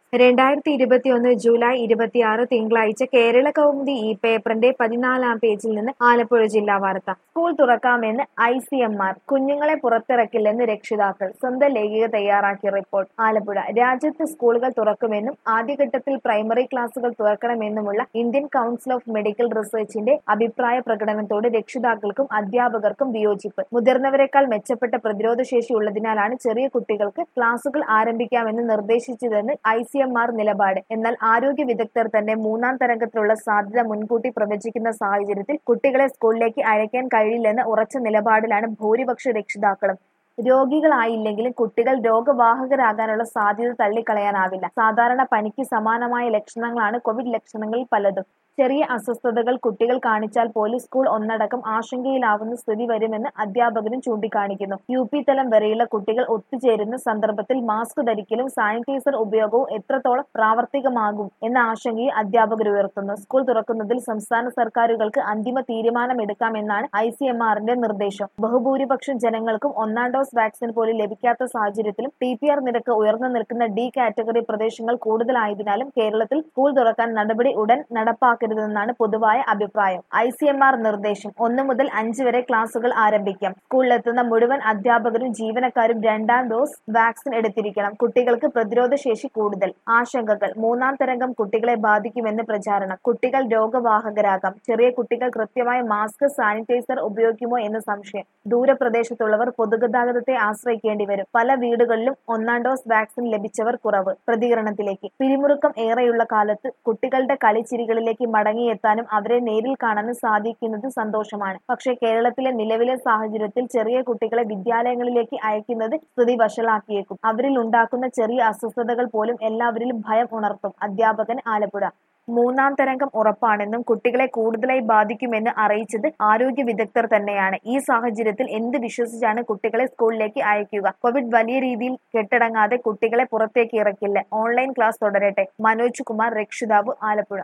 രണ്ടായിരത്തി ഇരുപത്തിയൊന്ന് ജൂലൈ ഇരുപത്തിയാറ് തിങ്കളാഴ്ച കേരള കൗമുദി ഈ പേപ്പറിന്റെ പതിനാലാം പേജിൽ നിന്ന് ആലപ്പുഴ ജില്ലാ വാർത്ത സ്കൂൾ തുറക്കാമെന്ന് ഐ സി എം ആർ കുഞ്ഞുങ്ങളെ പുറത്തിറക്കില്ലെന്ന് രക്ഷിതാക്കൾ സ്വന്തം ലേഖിക തയ്യാറാക്കിയ റിപ്പോർട്ട് ആലപ്പുഴ രാജ്യത്ത് സ്കൂളുകൾ തുറക്കുമെന്നും ആദ്യഘട്ടത്തിൽ പ്രൈമറി ക്ലാസുകൾ തുറക്കണമെന്നുമുള്ള ഇന്ത്യൻ കൗൺസിൽ ഓഫ് മെഡിക്കൽ റിസർച്ചിന്റെ അഭിപ്രായ പ്രകടനത്തോട് രക്ഷിതാക്കൾക്കും അധ്യാപകർക്കും വിയോജിപ്പ് മുതിർന്നവരെക്കാൾ മെച്ചപ്പെട്ട പ്രതിരോധ ശേഷി ഉള്ളതിനാലാണ് ചെറിയ കുട്ടികൾക്ക് ക്ലാസുകൾ ആരംഭിക്കാമെന്ന് നിർദ്ദേശിച്ചതെന്ന് ഐ സി എം ആർ നിലപാട് എന്നാൽ ആരോഗ്യ വിദഗ്ധർ തന്നെ മൂന്നാം തരംഗത്തിലുള്ള സാധ്യത മുൻകൂട്ടി പ്രവചിക്കുന്ന സാഹചര്യത്തിൽ കുട്ടികളെ സ്കൂളിലേക്ക് അയക്കാൻ കഴിയില്ലെന്ന ഉറച്ച നിലപാടിലാണ് ഭൂരിപക്ഷ രക്ഷിതാക്കളും രോഗികളായില്ലെങ്കിലും കുട്ടികൾ രോഗവാഹകരാകാനുള്ള സാധ്യത തള്ളിക്കളയാനാവില്ല സാധാരണ പനിക്ക് സമാനമായ ലക്ഷണങ്ങളാണ് കോവിഡ് ലക്ഷണങ്ങളിൽ പലതും ചെറിയ അസ്വസ്ഥതകൾ കുട്ടികൾ കാണിച്ചാൽ പോലും സ്കൂൾ ഒന്നടക്കം ആശങ്കയിലാവുന്ന സ്ഥിതി വരുമെന്ന് അധ്യാപകരും ചൂണ്ടിക്കാണിക്കുന്നു യു പി തലം വരെയുള്ള കുട്ടികൾ ഒത്തുചേരുന്ന സന്ദർഭത്തിൽ മാസ്ക് ധരിക്കലും സാനിറ്റൈസർ ഉപയോഗവും എത്രത്തോളം പ്രാവർത്തികമാകും എന്ന ആശങ്കയും അധ്യാപകർ ഉയർത്തുന്നു സ്കൂൾ തുറക്കുന്നതിൽ സംസ്ഥാന സർക്കാരുകൾക്ക് അന്തിമ തീരുമാനമെടുക്കാമെന്നാണ് ഐ സി എം ആറിന്റെ നിർദ്ദേശം ബഹുഭൂരിപക്ഷം ജനങ്ങൾക്കും ഒന്നാം ഡോസ് വാക്സിൻ പോലും ലഭിക്കാത്ത സാഹചര്യത്തിലും ടി പി ആർ നിരക്ക് ഉയർന്നു നിൽക്കുന്ന ഡി കാറ്റഗറി പ്രദേശങ്ങൾ കൂടുതലായതിനാലും കേരളത്തിൽ സ്കൂൾ തുറക്കാൻ നടപടി ഉടൻ നടപ്പാക്കരുതെന്നാണ് പൊതുവായ അഭിപ്രായം ഐ സി എം ആർ നിർദ്ദേശം ഒന്ന് മുതൽ അഞ്ച് വരെ ക്ലാസുകൾ ആരംഭിക്കാം സ്കൂളിലെത്തുന്ന മുഴുവൻ അധ്യാപകരും ജീവനക്കാരും രണ്ടാം ഡോസ് വാക്സിൻ എടുത്തിരിക്കണം കുട്ടികൾക്ക് പ്രതിരോധ ശേഷി കൂടുതൽ ആശങ്കകൾ മൂന്നാം തരംഗം കുട്ടികളെ ബാധിക്കുമെന്ന് പ്രചാരണം കുട്ടികൾ രോഗവാഹകരാകാം ചെറിയ കുട്ടികൾ കൃത്യമായ മാസ്ക് സാനിറ്റൈസർ ഉപയോഗിക്കുമോ എന്ന് സംശയം ദൂരപ്രദേശത്തുള്ളവർ പൊതുഗതാഗതത്തെ ആശ്രയിക്കേണ്ടി വരും പല വീടുകളിലും ഒന്നാം ഡോസ് വാക്സിൻ ലഭിച്ചവർ കുറവ് പ്രതികരണത്തിലേക്ക് പിരിമുറുക്കം ഏറെയുള്ള കാലത്ത് കുട്ടികളുടെ കളിച്ചിരികളിലേക്ക് മടങ്ങിയെത്താനും അവരെ നേരിൽ കാണാനും സാധിക്കുന്നത് സന്തോഷമാണ് പക്ഷേ കേരളത്തിലെ നിലവിലെ സാഹചര്യത്തിൽ ചെറിയ കുട്ടികളെ വിദ്യാലയങ്ങളിലേക്ക് അയക്കുന്നത് സ്ഥിതി വഷളാക്കിയേക്കും അവരിൽ ഉണ്ടാക്കുന്ന ചെറിയ അസ്വസ്ഥതകൾ പോലും എല്ലാവരിലും ഭയം ഉണർത്തും അധ്യാപകൻ ആലപ്പുഴ മൂന്നാം തരംഗം ഉറപ്പാണെന്നും കുട്ടികളെ കൂടുതലായി ബാധിക്കുമെന്ന് അറിയിച്ചത് ആരോഗ്യ വിദഗ്ധർ തന്നെയാണ് ഈ സാഹചര്യത്തിൽ എന്ത് വിശ്വസിച്ചാണ് കുട്ടികളെ സ്കൂളിലേക്ക് അയക്കുക കോവിഡ് വലിയ രീതിയിൽ കെട്ടടങ്ങാതെ കുട്ടികളെ പുറത്തേക്ക് ഇറക്കില്ല ഓൺലൈൻ ക്ലാസ് തുടരട്ടെ മനോജ് കുമാർ രക്ഷിതാവ് ആലപ്പുഴ